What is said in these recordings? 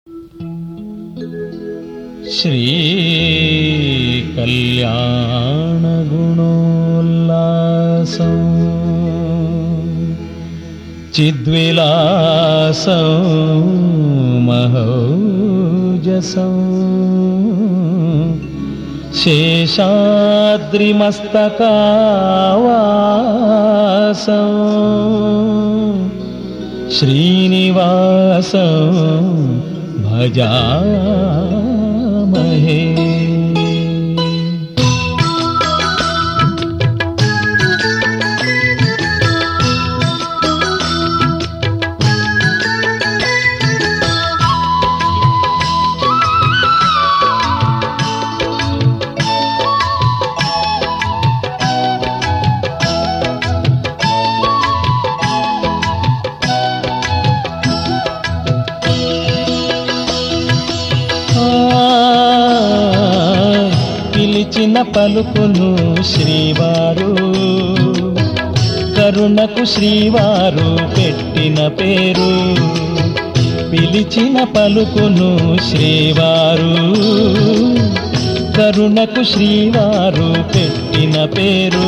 श्रीकल्याणगुणोल्लासं चिद्विलासं महोजसं शेषाद्रिमस्तकावासं श्रीनिवासं भजामहे ఆ, పిలిచిన పలుకును శ్రీవారు కరుణకు శ్రీవారు పెట్టిన పేరు పిలిచిన పలుకును శ్రీవారు కరుణకు శ్రీవారు పెట్టిన పేరు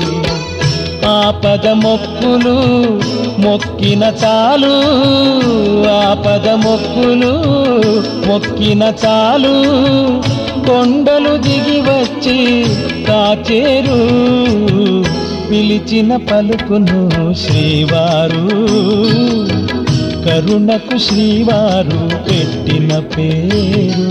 ఆపద మొక్కులు మొక్కిన చాలు ఆపద మొక్కులు మొక్కిన చాలు కొండలు దిగి వచ్చి కాచేరు పిలిచిన పలుకును శ్రీవారు కరుణకు శ్రీవారు పెట్టిన పేరు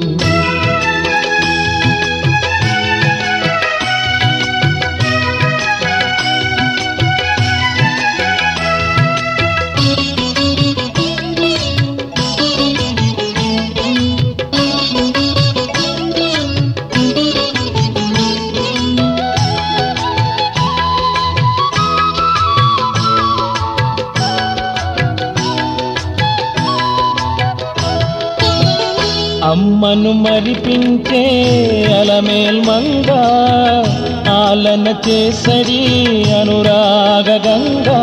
అమ్మను మరిపించే అలమేల్ మంగ ఆలన చేసరి అనురాగ గంగా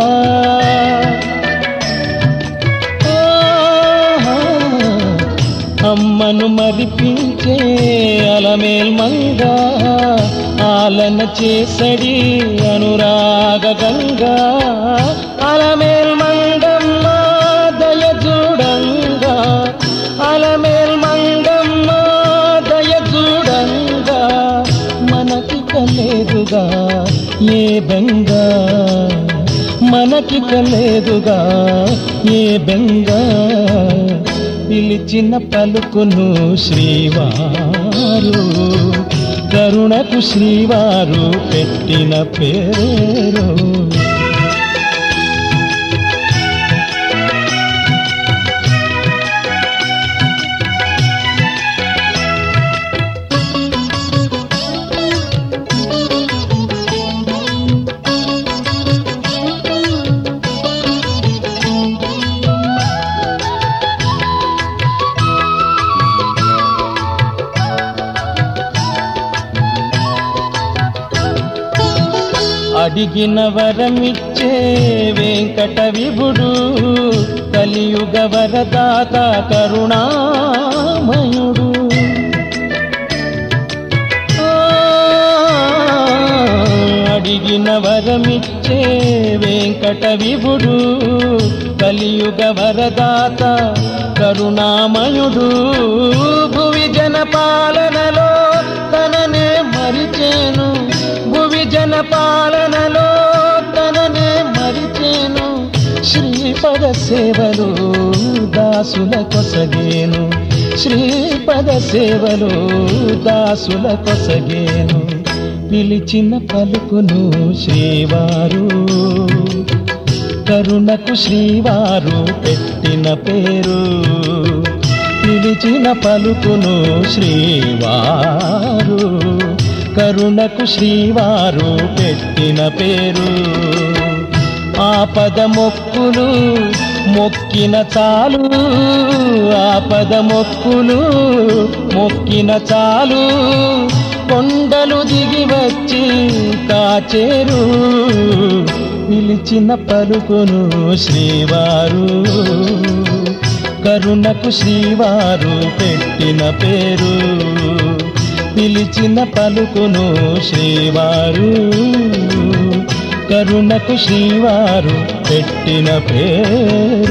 ఆహా. అమ్మను మరిపించే అలమేల్ మంగ ఆలన చేసడి అనురాగ గంగా అలమేల్ మంగమ్మ దయ చూడంగా అలమేల్ మంగమ్మ దయ చూడంగా మనకి కలేదుగా ఏ బెంగా మనకి కలేదుగా ఏ బెంగా పిలిచిన పలుకును శ్రీవారు కరుణకు శ్రీవారు పెట్టిన పేరు అడిగిన వరమిచ్చే వెంకట విభుడు కలియుగ వరదాత కరుణామయుడు ఆ, అడిగిన వరమిచ్చే వెంకట విభుడు కలియుగ వరదాత కరుణామయుడు భువి జన పాలనలో తననే మరిచేను భువి జన పాలనలో తననే మరిచేను శ్రీపద సేవలు దాసుల కొసగేను శ్రీపద సేవలు దాసుల కొసగేను పిలిచిన పలుకును శ్రీవారు కరుణకు శ్రీవారు పెట్టిన పేరు పిలిచిన పలుకును శ్రీవారు కరుణకు శ్రీవారు పెట్టిన పేరు ఆపద మొక్కులు మొక్కిన చాలు ఆపద మొక్కులు మొక్కిన చాలు కొండలు దిగి వచ్చి కాచేరు పిలిచిన పలుకును శ్రీవారు కరుణకు శ్రీవారు పెట్టిన పేరు పిలిచిన పలుకును శ్రీవారు కరుణకు శ్రీవారు పెట్టిన పేరు